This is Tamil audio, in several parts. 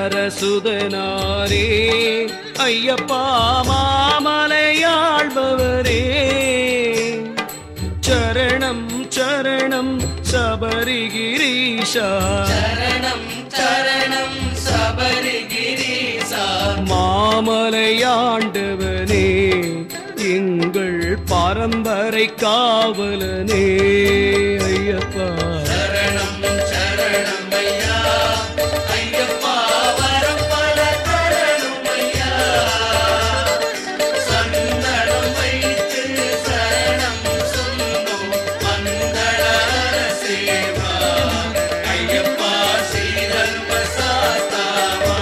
நரசுதனாரே ஐயப்பா மாமலையாழ்பவரே சரணம் சரணம் சபரிகிரீஷா சரணம் சரணம் சபரிகிரீசா மாமலையாண்டவனே எங்கள் பரம்பரை காவலனே ஐயப்பா சரணம் சரணம் ஐயா ஐயப்பா வரம் பல தரணும் ஐயா சந்தனம் வைத்து சரணம் சொல்லும் மங்கள சேவா ஐயப்பா ஸ்ரீதர்ம சாஸ்தாவா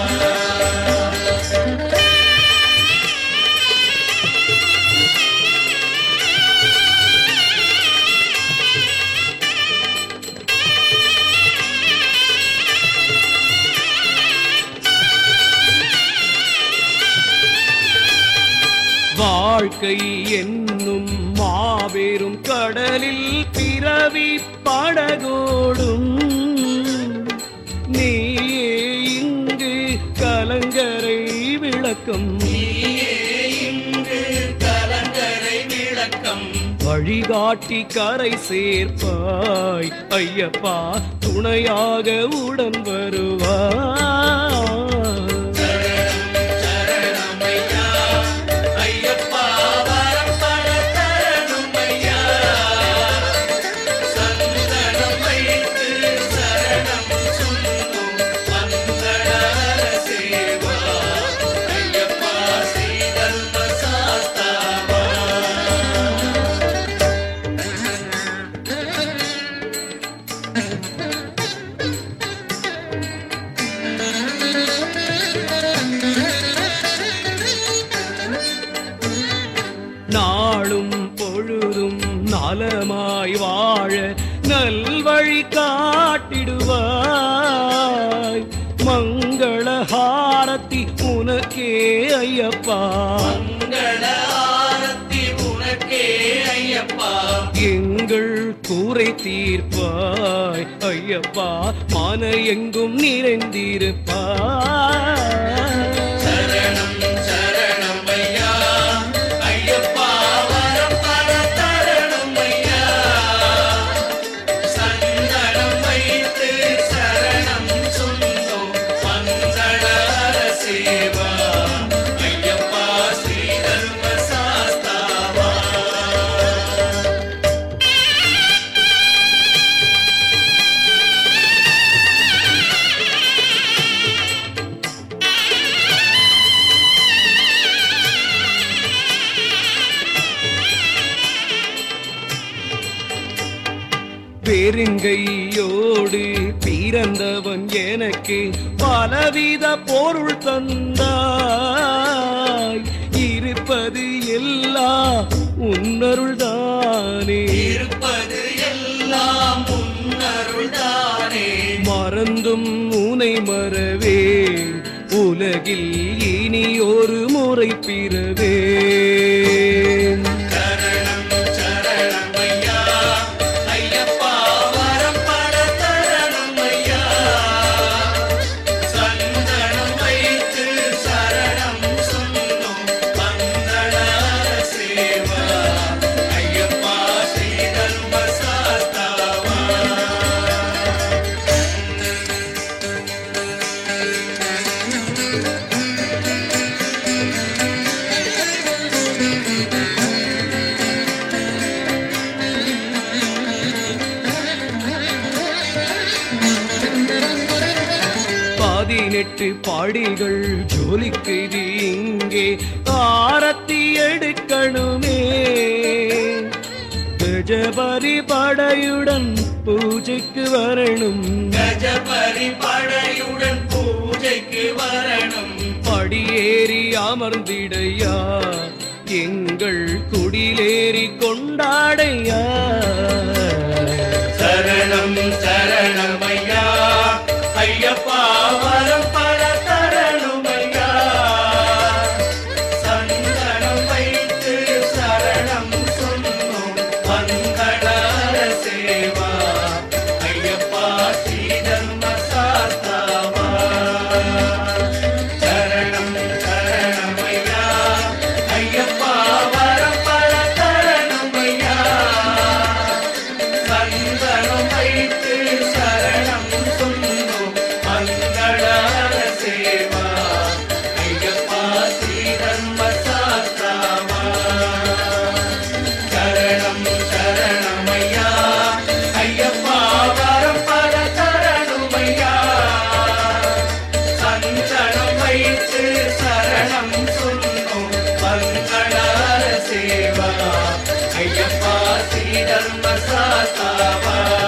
வாழ்க்கை என்னும் மாபெரும் கடலில் பிறவி படகோடும் நீயே இங்கு கலங்கரை விளக்கம் நீயே இங்கு கலங்கரை விளக்கம் வழிகாட்டி கரை சேர்ப்பாய் ஐயப்பா துணையாக உடன் வருவாய் சரணம் ஐயா ஐயப்பா வரம் பல தரணும் ஐயா சந்தனம் வைத்து சரணம் சொல்லும் மங்கள சேவா ஐயப்பா ஸ்ரீதர்ம சாஸ்தாவா நாளும் பொழுதும் நலமாய் வாழ நல்வழி காட்டிடுவாய் மங்கள ஹாரத்தி உனக்கே ஐயப்பா மங்கள ஆரத்தி உனக்கே ஐயப்பா எங்கள் கூரை தீர்ப்பாய் ஐயப்பா மன எங்கும் நிறைந்திருப்பாய் சரணம் சரணம் ஐயா ஐயப்பா வரம் பல தரணும் ஐயா சந்தனம் வைத்து சரணம் சொல்லும் மங்கள சேவா ஐயப்பா ஸ்ரீதர்ம சாஸ்தாவா பெருங்கையோடு பிறந்தவன் எனக்கு பலவித பொருள் தந்தாய் இருப்பது எல்லாம் உன்னருள்தானே இருப்பது எல்லாம் உன்னருள்தானே மறந்தும் உனை மறவே உலகில் இனி ஒரு முறை பிறவே சரணம் சரணம் ஐயா ஐயப்பா வரம் பல தரணும் ஐயா சந்தனம் வைத்து சரணம் சொல்லும் மங்கள சேவா ஐயப்பா ஸ்ரீதர்ம சாஸ்தாவா பதினெட்டு பாடிகள் ஜோலிக்குது இங்கே ஆரத்தி எடுக்கணுமே கஜபரி படையுடன் பூஜைக்கு வரணும் கஜபரி படையுடன் பூஜைக்கு வரணும் படியேறி அமர்ந்திடையா எங்கள் குடிலேறி கொண்டாடையா சரணம் சரணம் ஐயா ஐயப்பா வரம் பல தரணும் ஐயா சந்தனம் வைத்து சரணம் சொல்லும் மங்கள சேவா ஐயப்பா ஸ்ரீதர்ம சாஸ்தாவா தாவா